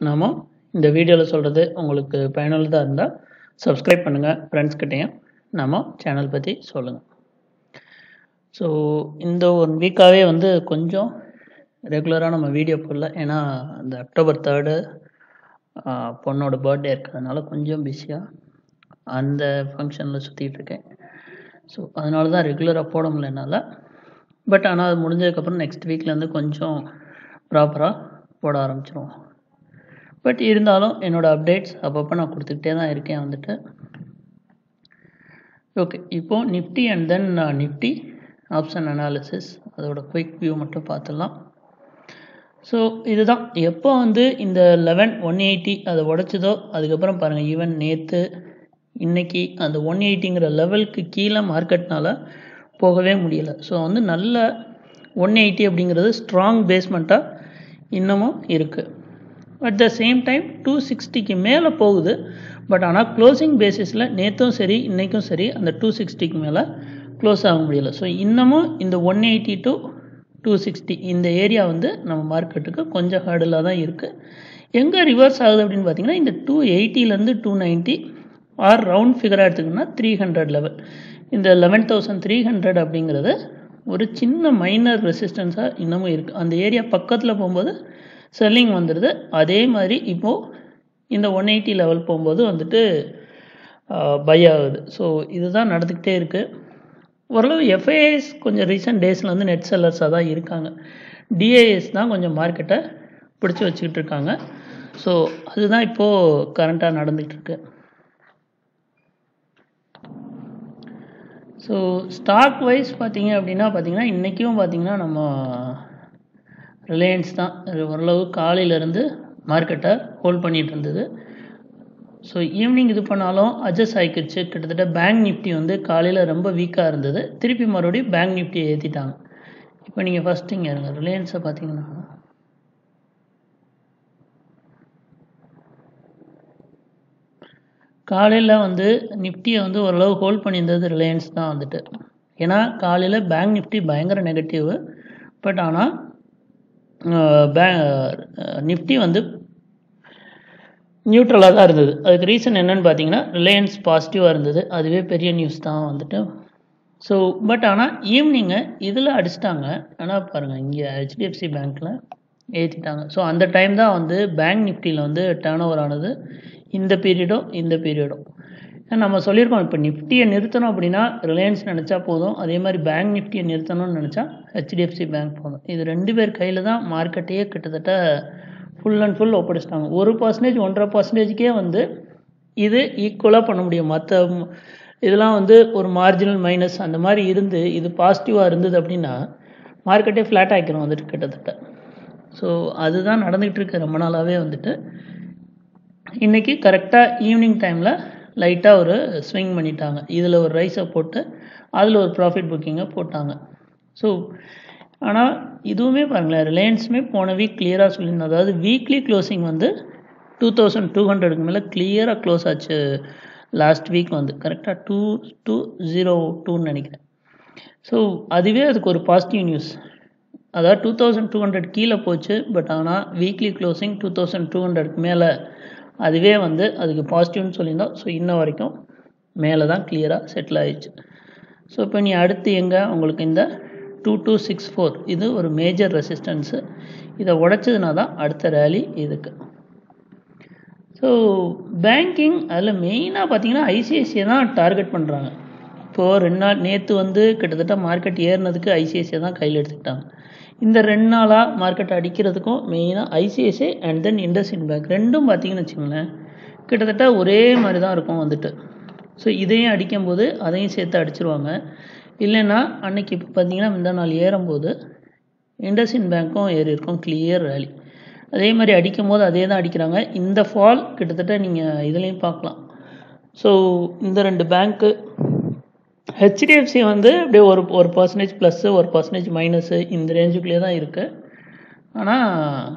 நாம இந்த வீடியோவில் சொல்கிறது உங்களுக்கு பயனுள்ளதாக இருந்தால் சப்ஸ்கிரைப் பண்ணுங்கள் ஃப்ரெண்ட்ஸ் கிட்டேயும் நம்ம சேனல் பற்றி சொல்லுங்கள் ஸோ இந்த ஒன் வீக்காகவே வந்து கொஞ்சம் ரெகுலராக நம்ம வீடியோ போடல ஏன்னா இந்த அக்டோபர் தேர்டு பொண்ணோட பர்த்டே இருக்கிறதுனால கொஞ்சம் பிஸியாக அந்த ஃபங்க்ஷனில் சுற்றிட்டு இருக்கேன் ஸோ அதனால தான் ரெகுலராக போட முடியல என்னால் பட் ஆனால் அது முடிஞ்சதுக்கப்புறம் நெக்ஸ்ட் வீக்லேருந்து கொஞ்சம் ப்ராப்பராக போட ஆரம்பிச்சிருவோம் பட் இருந்தாலும் என்னோடய அப்டேட்ஸ் அப்பப்போ நான் கொடுத்துக்கிட்டே தான் இருக்கேன் வந்துட்டு ஓகே இப்போது Nifty and then Nifty option analysis அதோட குயிக் வியூ மட்டும் பார்த்துடலாம் ஸோ இதுதான் எப்போ வந்து இந்த லெவன் ஒன் எயிட்டி அதை உடச்சதோ அதுக்கப்புறம் பாருங்கள் ஈவன் நேற்று இன்னைக்கு அந்த ஒன் எயிட்டிங்கிற லெவலுக்கு கீழே மார்க்கெட்னால் போகவே முடியலை ஸோ வந்து நல்ல ஒன் எயிட்டி அப்படிங்கிறது ஸ்ட்ராங் பேஸ்மெண்ட்டாக இன்னமும் இருக்குது at the same time two சிக்ஸ்டிக்கு மேலே போகுது பட் ஆனால் க்ளோசிங் பேசிஸில் நேற்றும் சரி இன்றைக்கும் சரி அந்த டூ சிக்ஸ்டிக்கு மேலே க்ளோஸ் ஆக முடியல ஸோ இன்னமும் இந்த one eighty to two sixty இந்த ஏரியா வந்து நம்ம மார்க்கெட்டுக்கு கொஞ்சம் ஹேர்டிலாக தான் இருக்குது எங்கே ரிவர்ஸ் ஆகுது அப்படின்னு பார்த்தீங்கன்னா இந்த டூ எயிட்டிலேருந்து டூ நைன்ட்டி ஆர் ரவுண்ட் ஃபிகராக எடுத்துக்கிட்டோம்னா த்ரீ ஹண்ட்ரட் லெவல் இந்த லெவன் தௌசண்ட் த்ரீ ஹண்ட்ரட் அப்படிங்கிறது ஒரு சின்ன மைனர் ரெசிஸ்டன்ஸாக இன்னமும் இருக்குது அந்த ஏரியா பக்கத்தில் போகும்போது செல்லிங் வந்துடுது அதே மாதிரி இப்போது இந்த ஒன் எயிட்டி லெவல் போகும்போது வந்துட்டு பை ஆகுது ஸோ இதுதான் நடந்துக்கிட்டே இருக்குது ஓரளவு எஃப்ஐஎஸ் கொஞ்சம் ரீசெண்ட் டேஸில் வந்து நெட் செல்லர்ஸாக தான் இருக்காங்க டிஏஎஸ் தான் கொஞ்சம் மார்க்கெட்டை பிடிச்சி வச்சுக்கிட்டு இருக்காங்க ஸோ அதுதான் இப்போது கரண்ட்டாக நடந்துகிட்டு இருக்கு ஸோ ஸ்டாக் வைஸ் பார்த்தீங்க அப்படின்னா பார்த்தீங்கன்னா இன்றைக்கும் பார்த்தீங்கன்னா நம்ம ரிலையன்ஸ் தான் ஓரளவு காலையிலேருந்து மார்க்கெட்டை ஹோல்ட் பண்ணிகிட்டு இருந்தது ஸோ ஈவினிங் இது பண்ணாலும் அட்ஜஸ்ட் ஆகிக்கிடுச்சு கிட்டத்தட்ட பேங்க் நிஃப்டி வந்து காலையில் ரொம்ப வீக்காக இருந்தது திருப்பி மறுபடியும் பேங்க் நிஃப்டியை ஏற்றிட்டாங்க இப்போ நீங்கள் ஃபஸ்ட்டு இங்கே இருங்க ரிலையன்ஸை பார்த்தீங்கன்னா காலையில் வந்து நிஃப்டியை வந்து ஓரளவு ஹோல்ட் பண்ணியிருந்தது ரிலையன்ஸ் தான் வந்துட்டு ஏன்னா காலையில் பேங்க் நிஃப்டி பயங்கர நெகட்டிவ் பட் ஆனால் பே நிஃப்டி வந்து நியூட்ரலாக தான் இருந்தது அதுக்கு ரீசன் என்னன்னு பார்த்தீங்கன்னா ரிலையன்ஸ் பாசிட்டிவாக இருந்தது அதுவே பெரிய நியூஸ் தான் வந்துட்டு ஸோ பட் ஆனால் ஈவினிங்கை இதில் அடிச்சிட்டாங்க ஆனால் பாருங்கள் இங்கே ஹெச்டிஎஃப்சி பேங்க்கில் ஏற்றிட்டாங்க ஸோ அந்த டைம் தான் வந்து பேங்க் நிஃப்டியில் வந்து டேர்ன் ஓவர் ஆனது இந்த பீரியடும் இந்த பீரியடும் நம்ம சொல்லியிருக்கோம் இப்போ நிஃப்டியை நிறுத்தணும் அப்படின்னா ரிலையன்ஸ் நினச்சா போதும் அதே மாதிரி பேங்க் நிஃப்டியை நிறுத்தணும்னு நினச்சா ஹெச்டிஎஃப்சி பேங்க் போதும் இது ரெண்டு பேர் கையில் தான் மார்க்கெட்டையே கிட்டத்தட்ட ஃபுல் அண்ட் ஃபுல் ஒப்படைச்சிட்டாங்க ஒரு பர்சன்டேஜ் ஒன்றரை பர்சன்டேஜ்க்கே வந்து இது ஈக்குவலாக பண்ண முடியும் மற்ற இதெல்லாம் வந்து ஒரு மார்ஜினல் மைனஸ் அந்த மாதிரி இருந்து இது பாசிட்டிவாக இருந்தது அப்படின்னா மார்க்கெட்டே ஃப்ளாட் ஆகிக்கிறோம் வந்துட்டு கிட்டத்தட்ட ஸோ அதுதான் நடந்துகிட்டு இருக்கு ரொம்ப நாளாகவே வந்துட்டு இன்றைக்கி கரெக்டாக ஈவினிங் டைமில் லைட்டாக ஒரு ஸ்விங் பண்ணிட்டாங்க இதில் ஒரு ரைஸை போட்டு அதில் ஒரு ப்ராஃபிட் புக்கிங்கை போட்டாங்க ஸோ ஆனால் இதுவுமே பாருங்களேன் ரிலையன்ஸுமே போன வீக் கிளியராக சொல்லியிருந்தோம் அதாவது வீக்லி க்ளோசிங் வந்து டூ தௌசண்ட் டூ ஹண்ட்ரடுக்கு மேலே கிளியராக க்ளோஸ் ஆச்சு லாஸ்ட் வீக் வந்து கரெக்டாக டூ டூ ஜீரோ டூன்னு நினைக்கிறேன் ஸோ அதுவே அதுக்கு ஒரு பாசிட்டிவ் நியூஸ் அதாவது டூ தௌசண்ட் டூ ஹண்ட்ரட் கீழே போச்சு பட் ஆனால் weekly closing two thousand two ஹண்ட்ரட்க்கு மேலே அதுவே வந்து அதுக்கு பாசிட்டிவ்னு சொல்லியிருந்தோம் ஸோ இன்ன வரைக்கும் மேலே தான் கிளியராக செட்டில் ஆயிடுச்சு ஸோ இப்போ நீ அடுத்து எங்கே உங்களுக்கு இந்த டூ டூ சிக்ஸ் ஃபோர் இது ஒரு மேஜர் ரெசிஸ்டன்ஸு இதை உடைச்சதுனா தான் அடுத்த ரேலி இதுக்கு ஸோ பேங்கிங் அதில் மெயினாக பார்த்தீங்கன்னா ஐசிஐசியை தான் டார்கெட் பண்ணுறாங்க இப்போது ரெண்டு நாள் நேற்று வந்து கிட்டத்தட்ட மார்க்கெட் ஏறினதுக்கு ஐசிஐசியை தான் கையில் எடுத்துக்கிட்டாங்க இந்த ரெண்டு நாளாக மார்க்கெட் அடிக்கிறதுக்கும் மெயினாக ICICI and then IndusInd bank ரெண்டும் பார்த்தீங்கன்னு வச்சுங்களேன் கிட்டத்தட்ட ஒரே மாதிரி தான் இருக்கும் வந்துட்டு ஸோ இதையும் அடிக்கும்போது அதையும் சேர்த்து அடிச்சிருவாங்க இல்லைன்னா அன்னைக்கு இப்போ பார்த்தீங்கன்னா இந்த நாள் ஏறும்போது இண்டஸ்இன் பேங்க்கும் ஏறி இருக்கும் கிளியர் ரேலி அதே மாதிரி அடிக்கும் போது அதே தான் அடிக்கிறாங்க இந்த ஃபால் கிட்டத்தட்ட நீங்கள் இதுலேயும் பார்க்கலாம் ஸோ இந்த ரெண்டு பேங்க்கு ஹெச்டிஎஃப்சி வந்து அப்படியே ஒரு ஒரு பர்சன்டேஜ் ப்ளஸ்ஸு ஒரு பர்சன்டேஜ் மைனஸு இந்த ரேஞ்சுக்குள்ளே தான் இருக்குது ஆனால்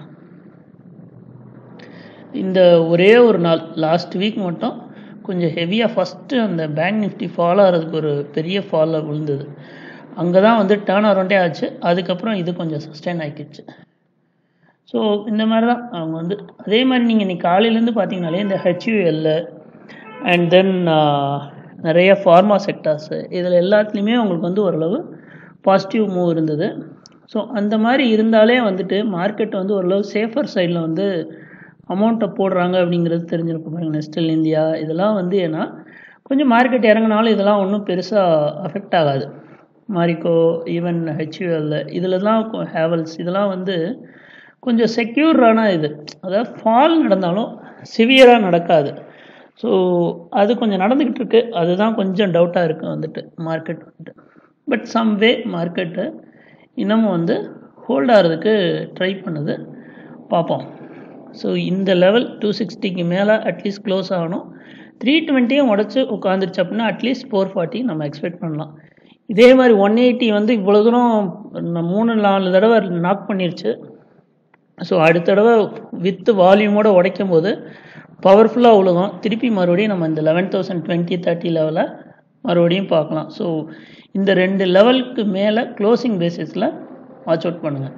இந்த ஒரே ஒரு நாள் லாஸ்ட் வீக் மட்டும் கொஞ்சம் ஹெவியாக ஃபஸ்ட்டு அந்த பேங்க் நிஃப்டி ஃபால் ஆகிறதுக்கு ஒரு பெரிய ஃபாலில் விழுந்தது அங்கே தான் வந்து டேர்ன் அரௌண்டே ஆச்சு அதுக்கப்புறம் இது கொஞ்சம் சஸ்டைன் ஆக்கிடுச்சு ஸோ இந்த மாதிரி தான் அவங்க வந்து அதே மாதிரி நீங்கள் இன்னைக்கு காலையிலேருந்து பார்த்தீங்கனாலே இந்த ஹெச்யூஎல் அண்ட் தென் நிறைய ஃபார்மா செக்டார்ஸு இதில் எல்லாத்துலேயுமே உங்களுக்கு வந்து ஓரளவு பாசிட்டிவ் மூவ் இருந்தது ஸோ அந்த மாதிரி இருந்தாலே வந்துட்டு மார்க்கெட் வந்து ஓரளவு சேஃபர் சைடில் வந்து அமௌண்ட்டை போடுறாங்க அப்படிங்கிறது தெரிஞ்சிருக்கும் பாருங்க நெஸ்டல் இந்தியா இதெல்லாம் வந்து ஏன்னா கொஞ்சம் மார்க்கெட் இறங்கினாலும் இதெல்லாம் ஒன்றும் பெருசாக அஃபெக்ட் ஆகாது மாரிக்கோ ஈவன் ஹெச்யூஎல் இதிலலாம் ஹேவல்ஸ் இதெல்லாம் வந்து கொஞ்சம் செக்யூர்டான இது அதாவது ஃபால் நடந்தாலும் சிவியராக நடக்காது ஸோ அது கொஞ்சம் நடந்துக்கிட்டு இருக்கு அதுதான் கொஞ்சம் டவுட்டாக இருக்குது வந்துட்டு மார்க்கெட் வந்துட்டு பட் சம் வே மார்க்கெட்டு இன்னமும் வந்து ஹோல்ட் ஆகிறதுக்கு ட்ரை பண்ணுது பார்ப்போம் ஸோ இந்த லெவல் டூ சிக்ஸ்டிக்கு மேலே அட்லீஸ்ட் க்ளோஸ் ஆகணும் த்ரீ டுவெண்ட்டியும் உடச்சி உட்காந்துருச்சு அப்படின்னா அட்லீஸ்ட் ஃபோர் ஃபார்ட்டி நம்ம எக்ஸ்பெக்ட் பண்ணலாம் இதே மாதிரி ஒன் எயிட்டி வந்து இவ்வளோ தூரம் மூணு நாலு தடவை நாக் பண்ணிருச்சு ஸோ அடுத்த தடவை வித்து வால்யூமோட உடைக்கும் போது பவர்ஃபுல்லாக உழுகும் திருப்பி மறுபடியும் நம்ம இந்த லெவன் தௌசண்ட் டுவெண்ட்டி தேர்ட்டி லெவலில் மறுபடியும் பார்க்கலாம் ஸோ இந்த ரெண்டு லெவலுக்கு மேலே க்ளோசிங் பேசிஸில் வாட்ச் அவுட் பண்ணுங்கள்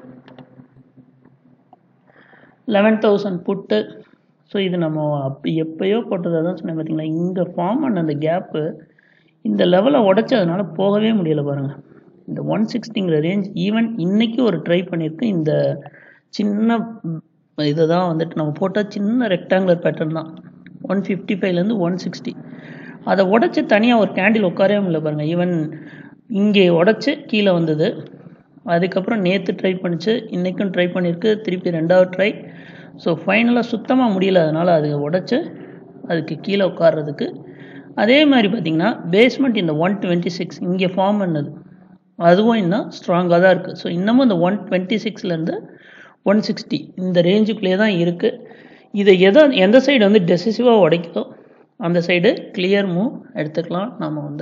லெவன் தௌசண்ட் புட்டு ஸோ இது நம்ம அப்போ எப்பயோ போட்டதை தான் சொன்னேன் பார்த்தீங்களா இங்கே ஃபார்ம் பண்ண அந்த கேப்பு இந்த லெவலை உடைச்சதுனால போகவே முடியலை பாருங்கள் இந்த ஒன் சிக்ஸ்டிங்கிற ரேஞ்ச் ஈவன் இன்னைக்கு ஒரு ட்ரை பண்ணியிருக்கு இந்த சின்ன இதை தான் வந்துட்டு நம்ம போட்ட சின்ன ரெக்டாங்குலர் பேட்டர்ன் தான் ஒன் ஃபிஃப்டி ஃபைவ்லேருந்து ஒன் சிக்ஸ்டி அதை உடச்சி தனியாக ஒரு கேண்டில் உட்காரவே முடியல பாருங்கள் ஈவன் இங்கே உடச்சி கீழே வந்தது அதுக்கப்புறம் நேற்று ட்ரை பண்ணிச்சு இன்றைக்கும் ட்ரை பண்ணியிருக்கு திருப்பி ரெண்டாவது ட்ரை ஸோ ஃபைனலாக சுத்தமாக முடியல அதனால் அது உடச்சி அதுக்கு கீழே உட்கார்றதுக்கு அதே மாதிரி பார்த்திங்கன்னா பேஸ்மெண்ட் இந்த ஒன் டுவெண்ட்டி சிக்ஸ் இங்கே ஃபார்ம் பண்ணது அதுவும் இன்னும் ஸ்ட்ராங்காக தான் இருக்குது ஸோ இன்னமும் இந்த ஒன் டுவெண்ட்டி சிக்ஸ்லேருந்து ஒன் சிக்ஸ்டி இந்த ரேஞ்சுக்குள்ளேயே தான் இருக்குது இதை எதை எந்த சைடு வந்து டெசிசிவாக உடைக்குதோ அந்த சைடு கிளியர் மூவ் எடுத்துக்கலாம் நாம் வந்து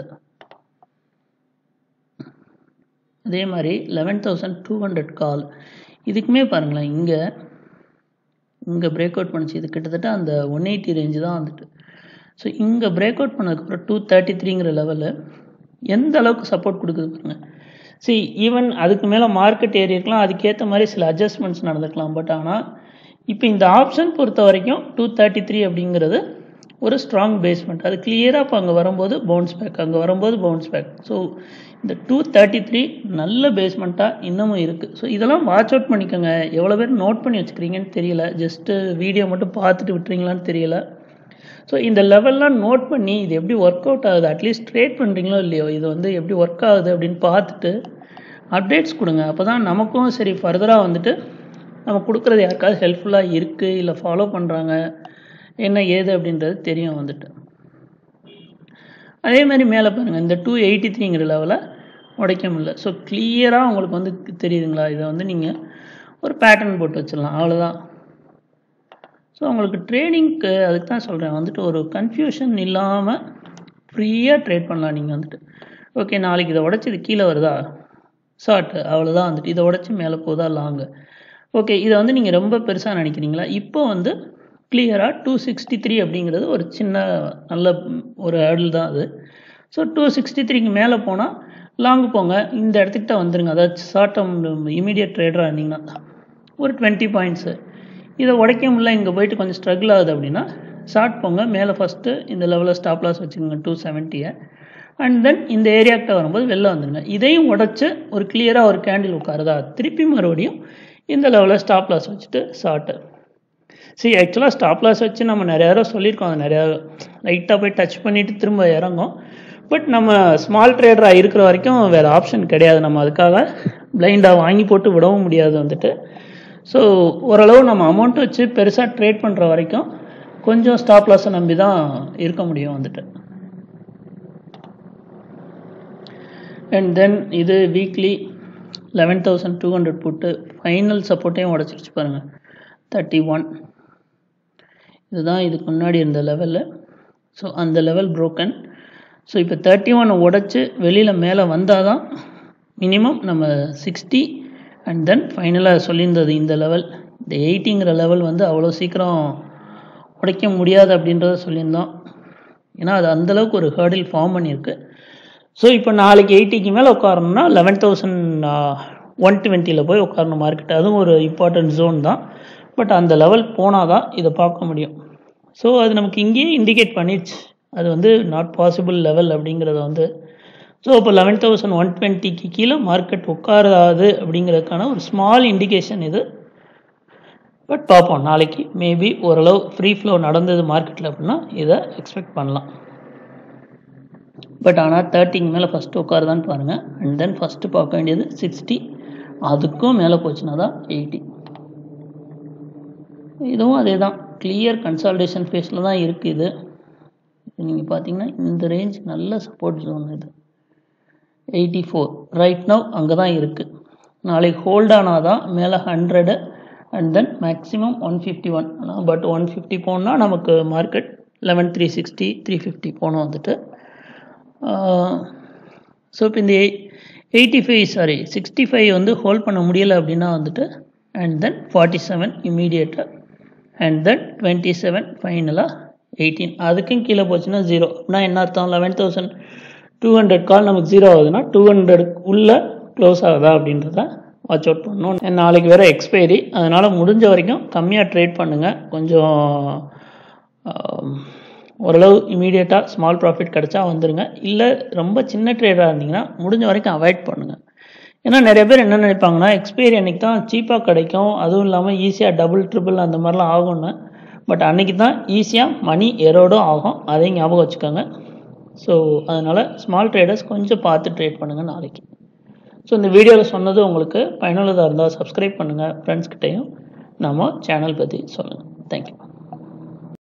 அதே மாதிரி eleven thousand two hundred call இதுக்குமே பாருங்களேன் இங்கே இங்கே பிரேக் அவுட் பண்ணுச்சு இது கிட்டத்தட்ட அந்த ஒன் எயிட்டி ரேஞ்சு தான் வந்துட்டு ஸோ இங்கே பிரேக் அவுட் பண்ணதுக்கப்புறம் டூ தேர்ட்டி த்ரீங்கிற லெவலு எந்த அளவுக்கு சப்போர்ட் கொடுக்குது பாருங்க சி ஈவன் அதுக்கு மேலே மார்க்கெட் ஏறி இருக்கலாம் அதுக்கேற்ற மாதிரி சில அட்ஜஸ்ட்மெண்ட்ஸ் நடந்துக்கலாம் பட் ஆனால் இப்போ இந்த ஆப்ஷன் பொறுத்த வரைக்கும் டூ தேர்ட்டி த்ரீ அப்படிங்கிறது ஒரு ஸ்ட்ராங் பேஸ்மெண்ட் அது கிளியராக இப்போ அங்கே வரும்போது பவுன்ஸ் பேக் அங்கே வரும்போது பவுன்ஸ் பேக் ஸோ இந்த டூ தேர்ட்டி த்ரீ நல்ல பேஸ்மெண்ட்டாக இன்னமும் இருக்குது ஸோ இதெல்லாம் வாட்ச் அவுட் பண்ணிக்கோங்க எவ்வளோ பேர் நோட் பண்ணி வச்சுக்கிறீங்கன்னு தெரியல ஜஸ்ட்டு வீடியோ மட்டும் பார்த்துட்டு விட்டுறீங்களான்னு தெரியல ஸோ இந்த லெவல்லாம் நோட் பண்ணி இது எப்படி ஒர்க் அவுட் ஆகுது அட்லீஸ்ட் ட்ரேட் பண்ணுறீங்களோ இல்லையோ இது வந்து எப்படி ஒர்க் ஆகுது அப்படின்னு பார்த்துட்டு அப்டேட்ஸ் கொடுங்க அப்போ தான் நமக்கும் சரி ஃபர்தராக வந்துட்டு நம்ம கொடுக்குறது யாருக்காவது ஹெல்ப்ஃபுல்லாக இருக்குது இல்லை ஃபாலோ பண்ணுறாங்க என்ன ஏது அப்படின்றது தெரியும் வந்துட்டு அதே மாதிரி மேலே பாருங்கள் இந்த டூ எயிட்டி த்ரீங்கிற லெவலில் உடைக்க முடியல ஸோ கிளியராக உங்களுக்கு வந்து தெரியுதுங்களா இதை வந்து நீங்கள் ஒரு பேட்டர்ன் போட்டு வச்சிடலாம் அவ்வளோதான் ஸோ உங்களுக்கு ட்ரேடிங்க்கு அதுக்கு தான் சொல்கிறேன் வந்துட்டு ஒரு கன்ஃபியூஷன் இல்லாமல் ஃப்ரீயாக ட்ரேட் பண்ணலாம் நீங்கள் வந்துட்டு ஓகே நாளைக்கு இதை உடச்சி இது கீழே வருதா ஷார்ட்டு அவ்வளோதான் வந்துட்டு இதை உடச்சி மேலே போதா லாங்கு ஓகே இதை வந்து நீங்கள் ரொம்ப பெருசாக நினைக்கிறீங்களா இப்போ வந்து கிளியராக டூ சிக்ஸ்டி த்ரீ அப்படிங்கிறது ஒரு சின்ன நல்ல ஒரு ஹேர்டில் தான் அது ஸோ டூ சிக்ஸ்டி த்ரீக்கு மேலே போனால் லாங் போங்க இந்த இடத்துக்கிட்ட வந்துருங்க அதாவது ஷார்ட் டேர்ம் இமீடியட் ட்ரேடராக இருந்தீங்கன்னா ஒரு டுவெண்ட்டி பாயிண்ட்ஸு இதை உடைக்க முடியல இங்கே போயிட்டு கொஞ்சம் ஸ்ட்ரகிள் ஆகுது அப்படின்னா ஷார்ட் போங்க மேலே ஃபஸ்ட்டு இந்த லெவலில் ஸ்டாப் லாஸ் வச்சுக்கோங்க டூ செவன்ட்டியை அண்ட் தென் இந்த ஏரியாக்கிட்ட வரும்போது வெளில வந்துடுங்க இதையும் உடச்சி ஒரு கிளியராக ஒரு கேண்டில் உட்காருதா திருப்பி மறுபடியும் இந்த லெவலில் ஸ்டாப் லாஸ் வச்சுட்டு ஷார்ட்டு சரி ஆக்சுவலாக ஸ்டாப் லாஸ் வச்சு நம்ம நிறைய தடவை சொல்லியிருக்கோம் அது நிறையா லைட்டாக போய் டச் பண்ணிவிட்டு திரும்ப இறங்கும் பட் நம்ம ஸ்மால் ட்ரேடராக இருக்கிற வரைக்கும் வேறு ஆப்ஷன் கிடையாது நம்ம அதுக்காக பிளைண்டாக வாங்கி போட்டு விடவும் முடியாது வந்துட்டு ஸோ ஓரளவு நம்ம அமௌண்ட் வச்சு பெருசாக ட்ரேட் பண்ணுற வரைக்கும் கொஞ்சம் ஸ்டாப் லாஸை நம்பி தான் இருக்க முடியும் வந்துட்டு அண்ட் தென் இது weekly eleven thousand two hundred போட்டு ஃபைனல் சப்போர்ட்டையும் உடச்சிருச்சு பாருங்கள் தேர்ட்டி ஒன் இதுதான் இதுக்கு முன்னாடி இருந்த லெவலில் ஸோ அந்த லெவல் ப்ரோக்கன் ஸோ இப்போ தேர்ட்டி ஒன் உடச்சி வெளியில் மேலே வந்தால் தான் மினிமம் நம்ம சிக்ஸ்டி அண்ட் தென் ஃபைனலாக சொல்லியிருந்தது இந்த லெவல் இந்த எயிட்டிங்கிற லெவல் வந்து அவ்வளோ சீக்கிரம் உடைக்க முடியாது அப்படின்றத சொல்லியிருந்தோம் ஏன்னா அது அந்தளவுக்கு ஒரு ஹேர்டில் ஃபார்ம் பண்ணியிருக்கு ஸோ இப்போ நாளைக்கு எயிட்டிக்கு மேலே உட்காரணும்னா லெவன் தௌசண்ட் ஒன் டுவெண்ட்டியில் போய் உட்காரணும் மார்க்கெட் அதுவும் ஒரு இம்பார்ட்டன்ட் ஜோன் தான் பட் அந்த லெவல் போனால் தான் இதை பார்க்க முடியும் ஸோ அது நமக்கு இங்கேயே இண்டிகேட் பண்ணிடுச்சு அது வந்து நாட் பாசிபிள் லெவல் அப்படிங்கிறத வந்து ஸோ இப்போ லெவன் தௌசண்ட் ஒன் டுவெண்ட்டிக்கு கீழே மார்க்கெட் உட்காராது அப்படிங்கிறதுக்கான ஒரு ஸ்மால் இண்டிகேஷன் இது பட் பார்ப்போம் நாளைக்கு மேபி ஓரளவு ஃப்ரீ ஃப்ளோ நடந்தது மார்க்கெட்டில் அப்படின்னா இதை எக்ஸ்பெக்ட் பண்ணலாம் பட் ஆனால் தேர்ட்டிக்கு மேலே ஃபஸ்ட்டு உட்காருதான்னு பாருங்கள் அண்ட் தென் ஃபஸ்ட்டு பார்க்க வேண்டியது சிக்ஸ்டி அதுக்கும் மேலே போச்சுன்னா தான் எயிட்டி இதுவும் அதே தான் கிளியர் கன்சால்டேஷன் ஃபேஸில் தான் இருக்குது இது நீங்கள் பார்த்தீங்கன்னா இந்த ரேஞ்ச் நல்ல சப்போர்ட் ஜோன் இது எயிட்டி ஃபோர் ரைட் நவ் அங்கே தான் இருக்குது நாளைக்கு ஹோல்ட் ஆனால் தான் மேலே hundred and then maximum one fifty one ஆனால் பட் ஒன் ஃபிஃப்டி போனால் நமக்கு market eleven three sixty three fifty போனோம் வந்துட்டு ஸோ இப்போ இந்த eighty five sorry sixty five வந்து ஹோல்ட் பண்ண முடியலை அப்படின்னா வந்துட்டு அண்ட் தென் ஃபார்ட்டி செவன் இம்மீடியட்டாக அண்ட் தென் டுவெண்ட்டி செவன் ஃபைனலாக எயிட்டீன் அதுக்கும் கீழே போச்சுன்னா ஜீரோ அப்படின்னா என்ன அர்த்தம் eleven thousand two hundred call நமக்கு ஜீரோ ஆகுதுன்னா டூ ஹண்ட்ரட் உள்ளே க்ளோஸ் ஆகுதா அப்படின்றத வாட்ச் அவுட் பண்ணணும் நாளைக்கு வேறு எக்ஸ்பைரி அதனால் முடிஞ்ச வரைக்கும் கம்மியாக ட்ரேட் பண்ணுங்கள் கொஞ்சம் ஓரளவு இமீடியட்டாக ஸ்மால் ப்ராஃபிட் கிடச்சா வந்துடுங்க இல்லை ரொம்ப சின்ன ட்ரேடாக இருந்தீங்கன்னா முடிஞ்ச வரைக்கும் அவாய்ட் பண்ணுங்கள் ஏன்னா நிறைய பேர் என்ன நினைப்பாங்கன்னா எக்ஸ்பைரி அன்றைக்கி தான் சீப்பாக கிடைக்கும் அதுவும் இல்லாமல் ஈஸியாக டபுள் ட்ரிபிள் அந்த மாதிரிலாம் ஆகும்னு பட் அன்றைக்கி தான் ஈஸியாக மணி எரோடும் ஆகும் அதையும் ஞாபகம் வச்சுக்கோங்க ஸோ அதனால் ஸ்மால் ட்ரேடர்ஸ் கொஞ்சம் பார்த்து ட்ரேட் பண்ணுங்கள் நாளைக்கு ஸோ இந்த வீடியோவில் சொன்னது உங்களுக்கு பயனுள்ளதாக இருந்தால் சப்ஸ்கிரைப் பண்ணுங்கள் ஃப்ரெண்ட்ஸ்கிட்டையும் நம்ம சேனல் பற்றி சொல்லுங்கள் தேங்க்யூ